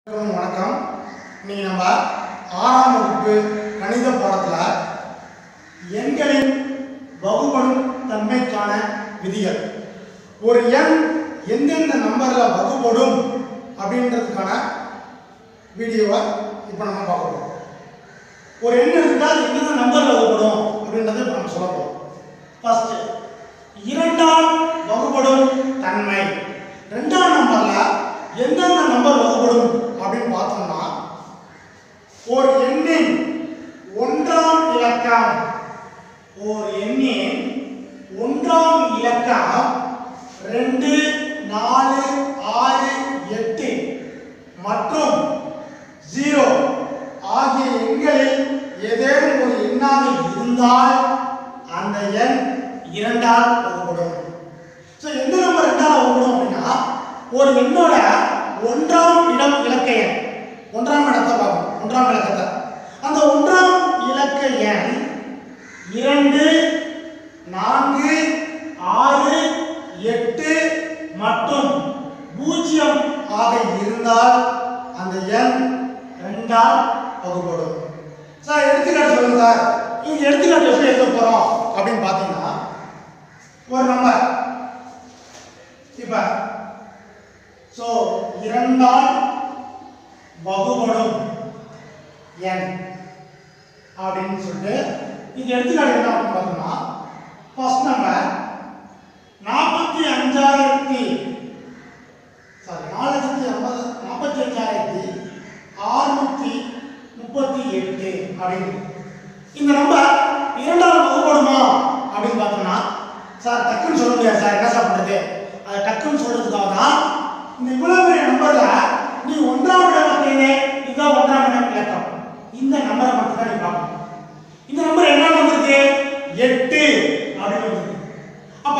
அனைவருக்கும் வணக்கம் இன்னைக்கு நம்ம ஆறாம் வகுப்பு கணித பாடத்தில் எண்களின் வகுபடும் தன்மைக்கான விதிகள் ஒரு எண் எந்தெந்த நம்பரில் வகுபடும் அப்படின்றதுக்கான வீடியோவை இப்போ நம்ம பார்க்க போகிறோம் ஒரு எண் எடுத்துட்டால் எந்தெந்த நம்பரில் வகுப்படும் அப்படின்றத இப்போ நம்ம சொல்ல போகிறோம் ஃபர்ஸ்ட் இரண்டால் வகுப்படும் தன்மை ரெண்டாம் நம்பர்ல எந்தெந்த நம்பர் வகுப்படும் அப்படின்னு பார்த்தோம்னா ஒரு எண்ணின் ஒன்றாம் இலக்கம் ஒரு எண்ணின் ஒன்றாம் இலக்கம் ரெண்டு நாலு ஆறு எட்டு மற்றும் ஜீரோ ஆகிய எண்களில் ஏதேனும் ஒரு எண்ணாக இருந்தால் அந்த எண் இரண்டால் வகுப்படும் ஸோ எந்த நம்பர் ரெண்டால் வகுப்படும் அப்படின்னா ஒரு எண்ணோட ஒன்றாம் இடம் இலக்க எண் ஒன்றாம் இடத்தை பார்க்கணும் ஒன்றாம் இலக்கத்தை அந்த ஒன்றாம் இலக்க எண் இரண்டு நான்கு ஆறு எட்டு மற்றும் பூஜ்ஜியம் ஆக இருந்தால் அந்த எண் ரெண்டால் வகுப்படும் சார் எடுத்துக்காட்டு சொல்லுங்க சார் இங்க எடுத்துக்காட்டு எப்படி எழுத போறோம் அப்படின்னு பார்த்தீங்கன்னா ஒரு நம்பர் இப்ப சோ இரண்டால் வகுபடும் எண் அப்படின்னு சொல்லிட்டு இங்க எடுத்துக்காட்டு என்ன அப்படின்னு பார்த்தோம்னா ஃபர்ஸ்ட் நம்பர் நாற்பத்தி அஞ்சாயிரத்தி சாரி நாலு லட்சத்தி ஐம்பது நாற்பத்தி அஞ்சாயிரத்தி அறுநூத்தி முப்பத்தி எட்டு அப்படின்னு இந்த நம்பர் இரண்டாவது வகுப்படுமா அப்படின்னு பார்த்தோம்னா சார் டக்குன்னு சொல்ல முடியாது சார் என்ன சார் பண்றது அதை டக்குன்னு சொல்றதுக்காக தான் இந்த இவ்வளவு பெரிய நம்பர்ல நீ ஒன்றாம் இடம் பார்த்தீங்க இதுதான் ஒன்றாம் இடம் இலக்கம் இந்த நம்பரை மட்டும் தான் நீ பார்க்கணும் இந்த நம்பர் என்ன வந்திருக்கு எட்டு அப்படின்னு வந்திருக்கு அப்ப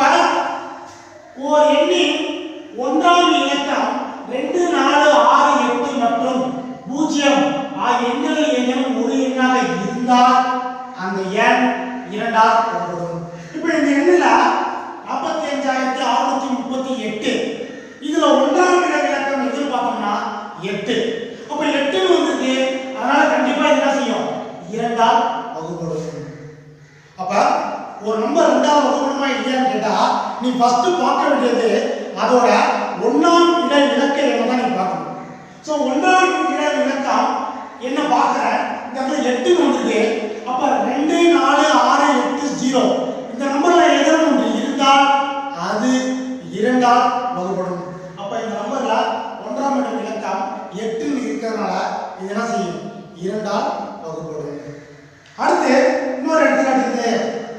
ஓர் எண்ணின் ஒன்றாம் இலக்கம் ரெண்டு நாலு ஆறு எட்டு மற்றும் பூஜ்ஜியம் ஆகிய எண்களில் ஏதேனும் ஒரு எண்ணாக இருந்தால் அந்த எண் இரண்டால் வகுப்படும் இப்போ இந்த எண்ணில் நாற்பத்தி அஞ்சாயிரத்தி அறுநூத்தி முப்பத்தி எட்டு இதுல ஒன்றாம் இட இலக்கம் எதுன்னு பார்த்தோம்னா எட்டு அப்ப எட்டுன்னு வந்திருக்கு அதனால கண்டிப்பா இது என்ன செய்யும் இரண்டால் வகுப்படும் அப்ப ஒரு நம்பர் ரெண்டாவது வகுப்படமா இல்லையான்னு கேட்டா நீ ஃபர்ஸ்ட் பார்க்க வேண்டியது அதோட ஒண்ணாம் இட இலக்க எண்ணை தான் நீ பார்க்கணும் ஸோ ஒன்றாம் இட இலக்கம் என்ன பார்க்குற இந்த இடத்துல எட்டு வந்திருக்கு அப்ப ரெண்டு நாலு ஆறு எட்டு ஜீரோ இந்த நம்பர்ல ஏதேனும் ஒன்று இருந்தால் அது இரண்டால் வகுப்படும் அப்ப இந்த நம்பர்ல ஒன்றாம் இடம் இலக்கம் எட்டுன்னு இருக்கிறதுனால இது என்ன செய்யும் இரண்டால் வகுப்படும் அடுத்து இன்னொரு எடுத்துக்காட்டு இருக்குது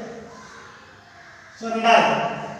ஸோ ரெண்டாவது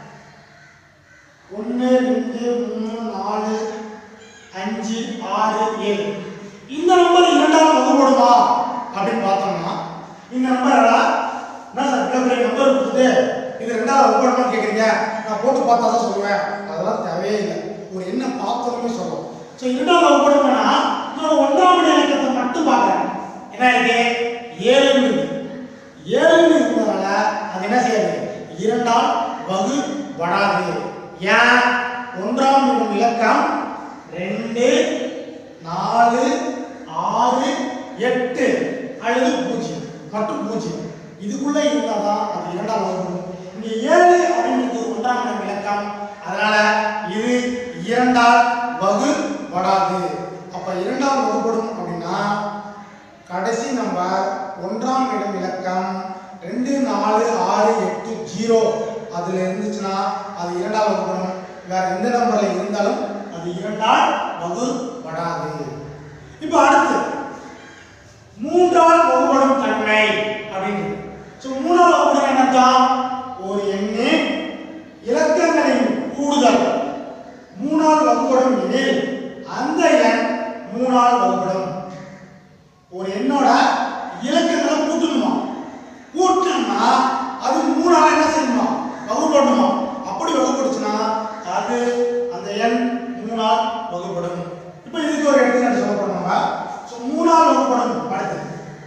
ஒன்று ரெண்டு மூணு நாலு அஞ்சு ஆறு ஏழு இந்த நம்பர் இரண்டாவது வகுப்படுமா அப்படின்னு பார்த்தோம்னா இந்த நம்பர் என்ன சார் இவ்வளோ பெரிய நம்பர் கொடுத்துட்டு இது ரெண்டாவது வகுப்படுமான்னு கேட்குறீங்க நான் போட்டு பார்த்தா தான் சொல்லுவேன் அதெல்லாம் தேவையே இல்லை ஒரு என்ன பார்த்தோமே சொல்லும் ஸோ இரண்டாவது வகுப்படுமானா நான் ஒன்றாம் இட இலக்கத்தை மட்டும் பார்க்குறேன் என்ன இருக்கு ஏழுன்னு இருக்கு ஏழுன்னு இருந்ததால அது என்ன செய்யாது இரண்டால் வகுபடாது ஏன் ஒன்றாம் இடம் இலக்கம் ரெண்டு நாலு ஆறு எட்டு அல்லது பூஜ்ஜியம் மற்றும் பூஜ்ஜியம் இதுக்குள்ள இருந்தாதான் அது இரண்டாம் வகுப்பு இங்க ஏழு அப்படின்றது ஒன்றாம் இடம் இலக்கம் அதனால இது இரண்டால் வகுபடாது அப்ப இரண்டாம் வகுப்படும் அப்படின்னா கடைசி நம்பர் ஒன்றாம் இடம் இலக்கம் ரெண்டு நாலு ஆறு எட்டு ஜீரோ அதுல இருந்துச்சுன்னா அது இரண்டாம் வகுப்படும் வேற எந்த நம்பர்ல இருந்தாலும் அது இரண்டால் வகுப்படாது இப்போ அடுத்து மூன்றால் வகுப்படும் தன்மை அப்படின்னு ஸோ மூணால் வகுப்படும் என்ன அர்த்தம்? ஒரு எண்ணின் இலக்கங்களின் கூடுதல் மூணால் வகுப்படும் எனில் அந்த எண் மூணால் வகுப்படும் ஒரு எண்ணோட இலக்கங்களை கூட்டணுமா கூட்டணும்னா அது மூணால என்ன செய்யணுமா வகுப்படணுமா அப்படி வகுப்படுச்சுன்னா அது அந்த எண் மூணால் வகுப்படும் இப்போ இதுக்கு ஒரு எடுத்துக்காட்டு சொல்ல போறோம் ஸோ மூணால் வகுப்படும் அடுத்து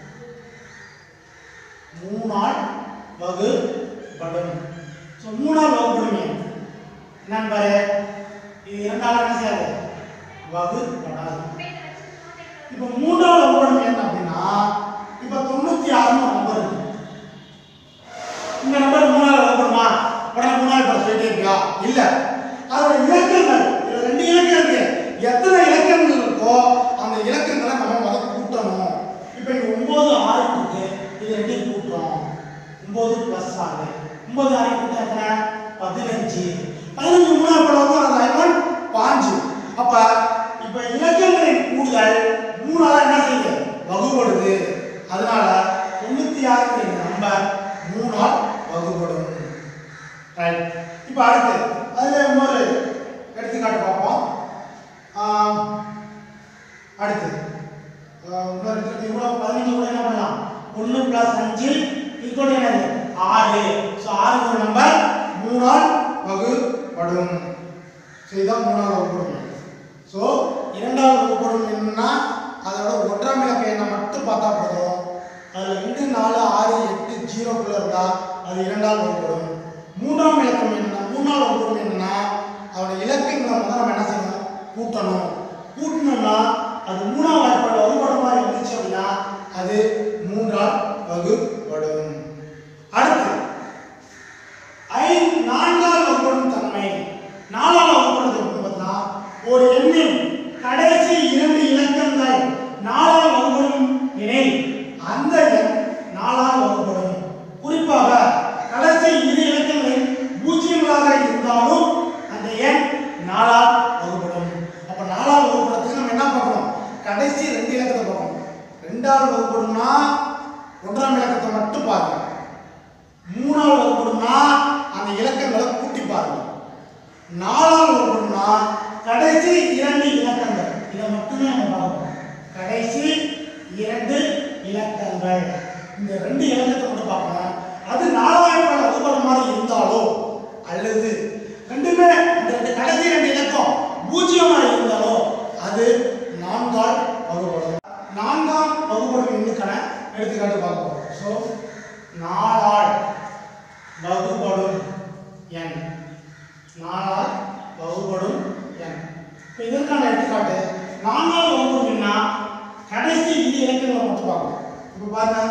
மூணால் வகுப்படும் ஸோ மூணால் வகுப்படும் எண் என்னன்னு பாரு இது இரண்டால் என்ன செய்யாது வகுப்படாது ஒன்பது ஆறு எட்டு எத்தனை பதினஞ்சு பதினஞ்சு மூணாவது படம் வந்து அந்த ஐவன் பாஞ்சு அப்ப இப்ப இலக்கங்களின் கூடுதல் மூணால என்ன செய்யுது வகுபடுது அதனால தொண்ணூத்தி ஆறு நம்பர் மூணால் வகுபடும் ரைட் இப்போ அடுத்து அதுல இன்னொரு எடுத்துக்காட்டு பார்ப்போம் ஆம், அடுத்து ஆஹ், இன்னொரு எடுத்துக்காட்டு இவ்வளோ பதினஞ்சு கூட என்ன பண்ணலாம் ஒன்று பிளஸ் அஞ்சு ஈக்குவல் என்னது ஆறு ஸோ ஆறுங்கிற நம்பர் மூணால் வகுப்படும் ஸோ இதுதான் மூணால் வகுப்படும் ஸோ இரண்டாவது வகுப்படும் என்னன்னா அதோட ஒன்றாம் இலக்க எண்ணை மட்டும் பார்த்தா போதும் அதில் ரெண்டு நாலு ஆறு எட்டு ஜீரோக்குள்ள இருந்தா அது இரண்டாவது வகுப்படும் மூன்றாம் இலக்கம் என்ன மூணாவது வகுப்படும் என்னன்னா அதோட இலக்கங்களை வந்து நம்ம என்ன செய்யணும் கூட்டணும் கூட்டணும்னா அது மூணாம் வாய்ப்பாடு வகுப்படும் மாதிரி இருந்துச்சு அப்படின்னா அது மூன்றால் வகுப்படும் அடுத்து ஐ நான்கால் வகுப்படும் தன்மை நாலால் வகுப்படுறது எப்படி பார்த்தா ஒரு எண்ணின் கடைசி இரண்டு இலக்கங்கள் நாலால் வகுப்படும் எனில் அந்த எண் நாலால் வகுப்படும் குறிப்பாக கடைசி இரு இலக்கங்கள் பூஜ்ஜியங்களாக இருந்தாலும் அந்த எண் நாலால் வகுப்படும் அப்ப நாலால் வகுப்படுறதுக்கு நம்ம என்ன பார்க்கணும் கடைசி ரெண்டு இலக்கத்தை பார்க்கணும் ரெண்டாவது வகுப்படும்னா ஒன்றாம் இலக்கத்தை மட்டும் பார்க்கணும் மூணாவது வகுப்படும்னா அந்த இலக்கங்களை கூட்டி பாருங்க நாலாவது வகுப்படும்னா கடைசி இரண்டு இலக்கங்கள் இதை மட்டுமே நம்ம பார்க்கணும் கடைசி இரண்டு இலக்கங்கள் இந்த ரெண்டு இலக்கத்தை மட்டும் பார்க்கணும் அது நாலாயிரம் வகுப்படும் மாதிரி இருந்தாலோ அல்லது ரெண்டுமே இந்த ரெண்டு கடைசி ரெண்டு இலக்கம் பூஜ்ஜியமாக இருந்தாலோ அது நான்கால் வகுப்படும் நான்காம் வகுப்படும் எண்ணுக்கான எடுத்துக்காட்டு பார்ப்போம் ஸோ நாலால் வகுப்படும் எண் நாலால் வகுப்படும் எண் இப்போ இதற்கான எடுத்துக்காட்டு நான்கால் வகுப்படும் எண்ணா கடைசி இரு இலக்கங்களை மட்டும் பார்க்கணும் இப்போ பாருங்க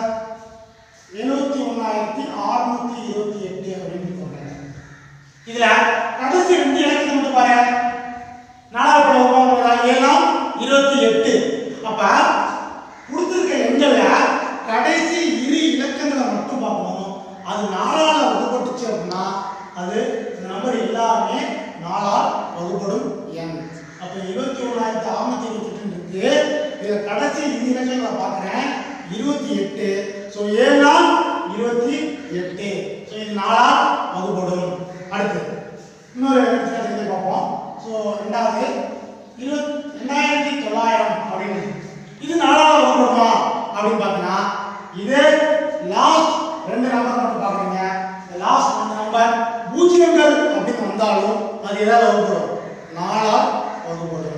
எழுபத்தி ஒன்றாயிரத்தி அறுநூத்தி இருபத்தி எட்டு அப்படின்னு சொல்றாங்க இதுல கடைசி ரெண்டு இலக்கத்தை மட்டும் பாரு நாலாவது வகுப்படும் ஏழாம் இருபத்தி எட்டு அப்ப கொடுத்துருக்க எண்கள்ல கடைசி இரு இலக்கங்களை மட்டும் பார்க்கணும் அது நாலால வகுப்பட்டுச்சு அப்படின்னா அது இந்த நம்பர் எல்லாமே நாலால் வகுப்படும் எண் அப்ப இருபத்தி ஒண்ணாயிரத்தி அறுநூத்தி இருபத்தி எட்டு இருக்கு இதுல கடைசி இரு இலக்கங்களை பார்க்கிறேன் இருபத்தி எட்டு ஸோ ஏழு நாள் இருபத்தி எட்டு ஸோ இது நாலால் வகுப்படும் அடுத்து இன்னொரு எடுத்துக்காட்டு பார்ப்போம் ஸோ ரெண்டாவது இருபத் ரெண்டாயிரத்தி தொள்ளாயிரம் அப்படின்னு இது நாலாவது வகுப்படுமா அப்படின்னு பார்த்தீங்கன்னா இதே லாஸ்ட் ரெண்டு நம்பர் மட்டும் பார்க்குறீங்க இந்த லாஸ்ட் ரெண்டு நம்பர் பூஜ்ஜியங்கள் அப்படின்னு வந்தாலும் அது ஏதாவது வகுப்படும் நாலால் வகுப்படும்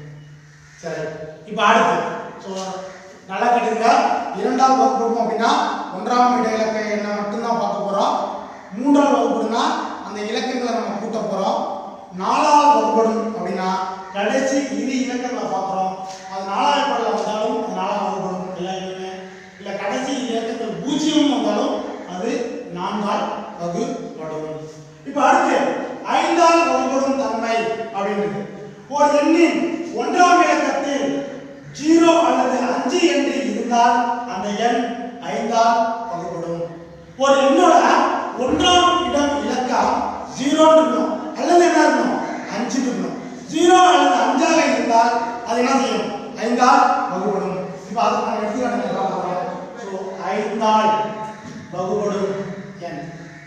சரி இப்போ அடுத்து ஸோ நல்லா கேட்டுங்க இரண்டாவது வகுப்படும் அப்படின்னா ஒன்றாம் இட இலக்க எண்ணை மட்டும்தான் பார்க்க போகிறோம் மூன்றாவது வகுப்படுனா அந்த இலக்கங்களை நம்ம கூட்ட போகிறோம் நாலாவது வகுப்படும் அப்படின்னா கடைசி இரு இலக்கங்களை பார்க்குறோம் அது நாலாவது படல வந்தாலும் அது நாலாவது வகுப்படும் எல்லா எண்ணுமே இல்லை கடைசி இரு இலக்கங்கள் பூஜ்ஜியம் வந்தாலும் அது நான்கால் வகுப்படும் இப்போ அடுத்து ஐந்தால் வகுப்படும் தன்மை அப்படின்றது ஒரு எண்ணின் ஒன்றாம் இலக்கத்தில் ஜீரோ அல்லது அஞ்சு என்று இருந்தால் அந்த எண் ஐந்தால் வகுப்படும் ஒரு எண்ணோட ஒன்றாம் இடம் இலக்கம் ஜீரோன்னு இருக்கணும் அல்லது என்ன இருக்கணும் அஞ்சு இருக்கணும் ஜீரோ அல்லது அஞ்சாக இருந்தால் அது என்ன செய்யும் ஐந்தால் வகுப்படும் இப்போ அதுக்கான எடுத்துக்காட்டு பார்க்கலாம் ஸோ ஐந்தால் வகுப்படும் எண்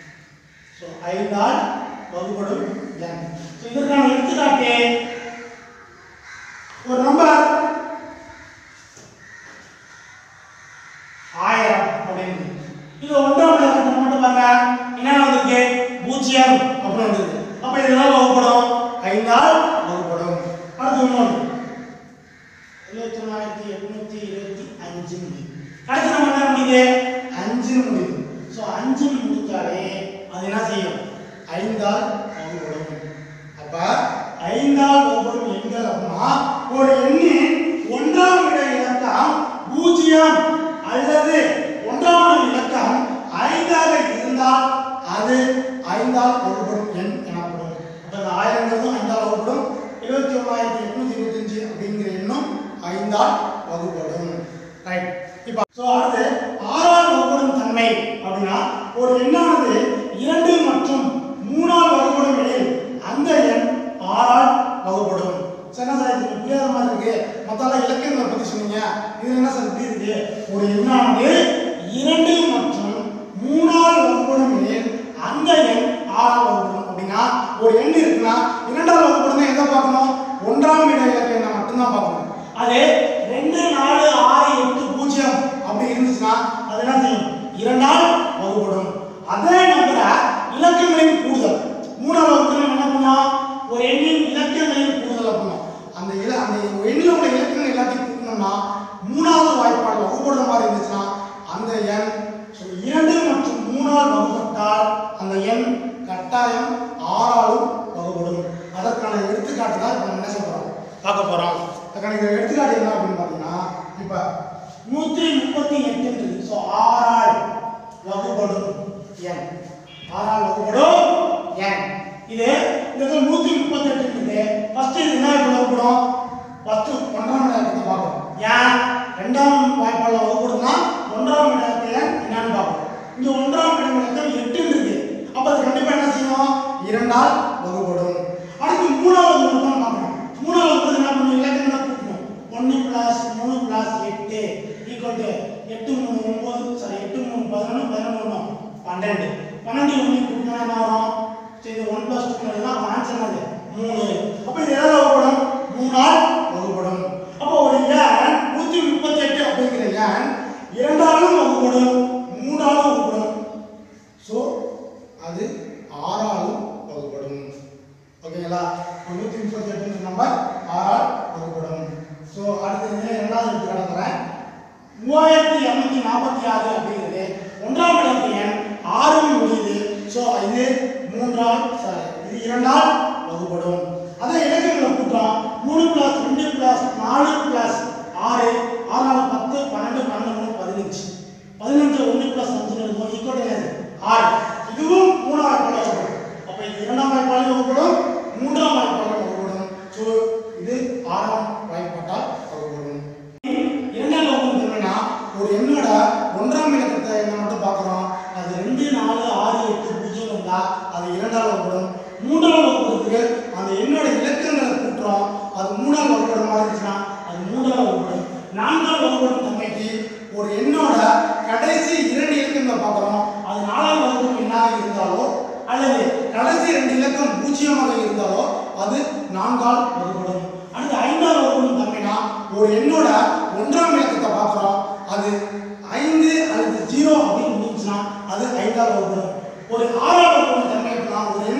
ஸோ ஐந்தால் வகுப்படும் எண் ஸோ இதற்கான எடுத்துக்காட்டு ஒரு நம்பர் ஆயிரம் அப்படின்னு இது ஒன்றாம் இலக்கத்தை மட்டும் பாருங்க என்ன வந்திருக்கு பூஜ்ஜியம் அப்படின்னு வந்திருக்கு அப்ப இதெல்லாம் வகுப்படும் ஐந்தால் வகுப்படும் அடுத்து இன்னொன்று எழுபத்தி ஒன்னாயிரத்தி எட்நூத்தி இருபத்தி அஞ்சு அடுத்து நம்ம என்ன முடியுது அஞ்சு முடியுது ஸோ அஞ்சு முடித்தாலே அது என்ன செய்யும் ஐந்தால் வகுப்படும் அப்ப ஐந்தால் வகுப்படும் எண்கள் அப்படின்னா ஒரு எண்ணின் ஒன்றாம் இட இலக்கம் பூஜ்ஜியம் அல்லது ஒன்றாம் இட இலக்கம் ஐந்தாக இருந்தால் அது ஐந்தால் வகுப்படும் எண் எனப்படும் அப்ப இந்த ஆயிரங்கிறதும் ஐந்தால் வகுப்படும் இருபத்தி ஒன்னாயிரத்தி எட்நூத்தி இருபத்தஞ்சு அப்படிங்கிற எண்ணும் ஐந்தால் வகுப்படும் ரைட் இப்போ ஸோ அடுத்து ஆறால் வகுப்படும் தன்மை அப்படின்னா ஒரு எண்ணானது இரண்டு இலக்கியங்களை பத்தி சொன்னீங்க இது என்ன சார் இப்படி இருக்கு ஒரு எண்ணானது இரண்டு மற்றும் மூணால் வகுப்படும் எனில் அந்த எண் ஆறால் வகுப்படும் அப்படின்னா ஒரு எண் இருக்குன்னா இரண்டால் வகுப்படும் எதை பார்க்கணும் ஒன்றாம் இட இலக்க எண்ணை மட்டும்தான் பார்க்கணும் அது ரெண்டு நாலு ஆறு எட்டு பூஜ்ஜியம் அப்படி இருந்துச்சுன்னா அது என்ன செய்யும் இரண்டால் வகுப்படும் அதே நம்பரை இலக்கங்களின் கூடுதல் மூணாவது வகுப்புல என்ன பண்ணோம் ஒரு எண்ணின் இலக்கங்களின் கூடுதல் பண்ணோம் அந்த இல அந்த எண்ணில் உள்ள இலக்கங்கள் எல்லாத்தையும் கூட்டணும்னா மூணாவது வாய்ப்பாடு வகுப்படுற மாதிரி இருந்துச்சுன்னா அந்த எண் so இரண்டு மற்றும் மூணால் வகுப்பட்டால் அந்த எண் கட்டாயம் ஆறாலும் வகுப்படும் அதற்கான எடுத்துக்காட்டு தான் இப்போ நம்ம என்ன செய்ய போறோம் பார்க்க போறோம் அதுக்கான இந்த எடுத்துக்காட்டு என்ன அப்படின்னு பார்த்தீங்கன்னா இப்போ நூற்றி முப்பத்தி எட்டு ஸோ ஆறால் வகுப்படும் எண் ஆறால் வகுப்படும் எண் இது இந்த இடத்துல நூற்றி முப்பத்தி எட்டு இருக்குது ஃபர்ஸ்ட் இது என்ன எப்படி வகுப்படும் ஃபர்ஸ்ட் ஒன்றாம் இடத்தை பார்ப்போம் ஏன் ரெண்டாம் வாய்ப்பாளர் வகுப்படும்னா ஒன்றாம் இடத்துல என்னன்னு பார்ப்போம் இங்க ஒன்றாம் இடத்துல எட்டு இருக்கு அப்ப அது கண்டிப்பா என்ன செய்யும் இரண்டால் வகுப்படும் அடுத்து மூணாவது வகுப்பு தான் பார்க்கணும் மூணாவது வகுப்பு என்ன பண்ணும் இலக்கணம் கூட்டணும் ஒன்று பிளஸ் மூணு பிளஸ் எட்டு ஈக்குவல் டு எட்டு மூணு ஒன்பது சாரி எட்டு மூணு பதினொன்று பதினொன்று பன்னெண்டு பன்னெண்டு ஒன்று கூட்டினா என்ன வரும் சரி இது ஒன் பிளஸ் டூ தான் ஆன்சர் என்னது மூணு அப்போ இது எதாவது வகுப்படும் மூணால் வகுப்படும் அப்போ ஒரு எண் நூற்றி முப்பத்தி எட்டு அப்படிங்கிற எண் இரண்டாலும் வகுப்படும் மூணாலும் வகுப்படும் ஸோ அது ஆறாலும் வகுப்படும் ஓகேங்களா நூற்றி முப்பத்தி எட்டு நம்பர் ஆறால் வகுப்படும் ஸோ அடுத்த நிலை இரண்டாவது எடுத்துக்காட்டு தரேன் மூவாயிரத்தி இரநூத்தி நாற்பத்தி ஆறு அப்படிங்கிறது ஒன்றாம் இடத்து எண் ஆறு முடியுது ஸோ இது மூன்றால் சாரி இது இரண்டால் வகுப்படும் அதே இலக்கங்களை கூட்டம் மூணு பிளஸ் ரெண்டு பிளஸ் நாலு பிளஸ் ஆறு ஆறால் பத்து பன்னெண்டு பன்னெண்டு மூணு பதினஞ்சு பதினஞ்சு ஒன்று பிளஸ் அஞ்சு இருக்கும் ஈக்குவல் என்னது ஆறு இதுவும் மூணாவது பாடம் வகுப்படும் அப்போ இது இரண்டாம் வாய்ப்பாடு வகுப்படும் மூன்றாம் வாய்ப்பாடு வகுப்படும் ஸோ இது ஆறாம் வாய்ப்பாட்டால் வகுப்படும் இரண்டாம் வகுப்பு என்னன்னா ஒரு எண்ணோட ஒன்றாம் இலக்கத்தை என்ன மட்டும் பார்க்குறோம் அது ரெண்டு நாலு ஆறு எட்டு பூஜ்ஜியம் இருந்தா அது இரண்டாம் வகுப்படும் மூன்றாம் வகுப்புக்கு அந்த எண்ணோட இலக்கங்களை கூட்டுறோம் அது மூணாம் வகுப்படும் மாதிரி இருந்துச்சுன்னா அது மூன்றாம் வகுப்படும் நான்காம் வகுப்படும் தன்மைக்கு ஒரு எண்ணோட கடைசி இரண்டு இலக்கங்களை பார்க்குறோம் அது நாலாம் வகுப்பு எண்ணாக இருந்தாலோ அல்லது கடைசி ரெண்டு இலக்கம் பூஜ்ஜியமாக இருந்தாலோ அது நான்கால் வகுப்படும் அடுத்து ஐந்தாம் வகுப்படும் தன்மைனா ஒரு எண்ணோட ஒன்றாம் இலக்கத்தை பார்க்குறோம் அது ஐந்து அல்லது ஜீரோ அப்படின்னு முடிஞ்சுன்னா அது ஐந்தாம் வகுப்படும் ஒரு ஆறாம் வகுப்படும் தன்மை எப்படின்னா ஒரு